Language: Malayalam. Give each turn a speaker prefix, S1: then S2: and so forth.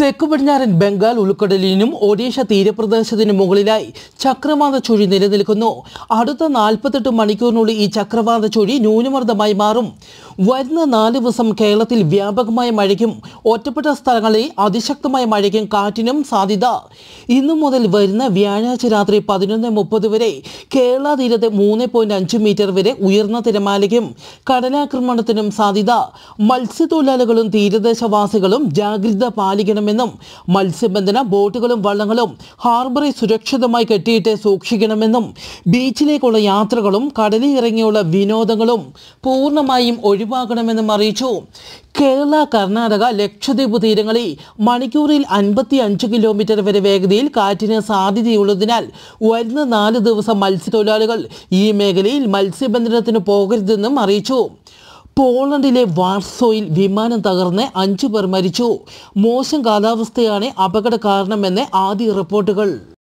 S1: തെക്ക് പടിഞ്ഞാറൻ ബംഗാൾ ഉൾക്കടലിനും ഒഡീഷ തീരപ്രദേശത്തിനും മുകളിലായി ചക്രവാത ചുഴി നിലനിൽക്കുന്നു അടുത്ത നാൽപ്പത്തെട്ട് മണിക്കൂറിനുള്ളിൽ ഈ ചക്രവാത ചുഴി ന്യൂനമർദ്ദമായി മാറും വരുന്ന നാല് ദിവസം കേരളത്തിൽ വ്യാപകമായ മഴയ്ക്കും ഒറ്റപ്പെട്ട സ്ഥലങ്ങളിൽ അതിശക്തമായ മഴയ്ക്കും കാറ്റിനും സാധ്യത ഇന്നു മുതൽ വരുന്ന വ്യാഴാഴ്ച രാത്രി പതിനൊന്ന് മുപ്പത് വരെ കേരള തീരത്ത് മൂന്ന് പോയിന്റ് അഞ്ച് മീറ്റർ വരെ ഉയർന്ന തിരമാലയ്ക്കും കടലാക്രമണത്തിനും സാധ്യത മത്സ്യത്തൊഴിലാളികളും തീരദേശവാസികളും ജാഗ്രത പാലിക്കണമെന്നും മത്സ്യബന്ധന ബോട്ടുകളും വള്ളങ്ങളും ഹാർബറിൽ സുരക്ഷിതമായി കെട്ടിയിട്ട് സൂക്ഷിക്കണമെന്നും ബീച്ചിലേക്കുള്ള യാത്രകളും കടലിൽ ഇറങ്ങിയുള്ള വിനോദങ്ങളും പൂർണ്ണമായും ഒഴിവാക്കണമെന്നും അറിയിച്ചു കേരള കർണാടക ലക്ഷദ്വീപ് തീരങ്ങളിൽ മണിക്കൂറിൽ അൻപത്തി അഞ്ച് കിലോമീറ്റർ വരെ വേഗതയിൽ കാറ്റിന് സാധ്യതയുള്ളതിനാൽ വരുന്ന നാല് ദിവസം മത്സ്യത്തൊഴിലാളികൾ ഈ മേഖലയിൽ മത്സ്യബന്ധനത്തിന് പോകരുതെന്നും അറിയിച്ചു പോളണ്ടിലെ വാർസോയിൽ വിമാനം തകർന്ന് അഞ്ചു പേർ മരിച്ചു മോശം കാലാവസ്ഥയാണ് അപകട കാരണമെന്ന് ആദ്യ റിപ്പോർട്ടുകൾ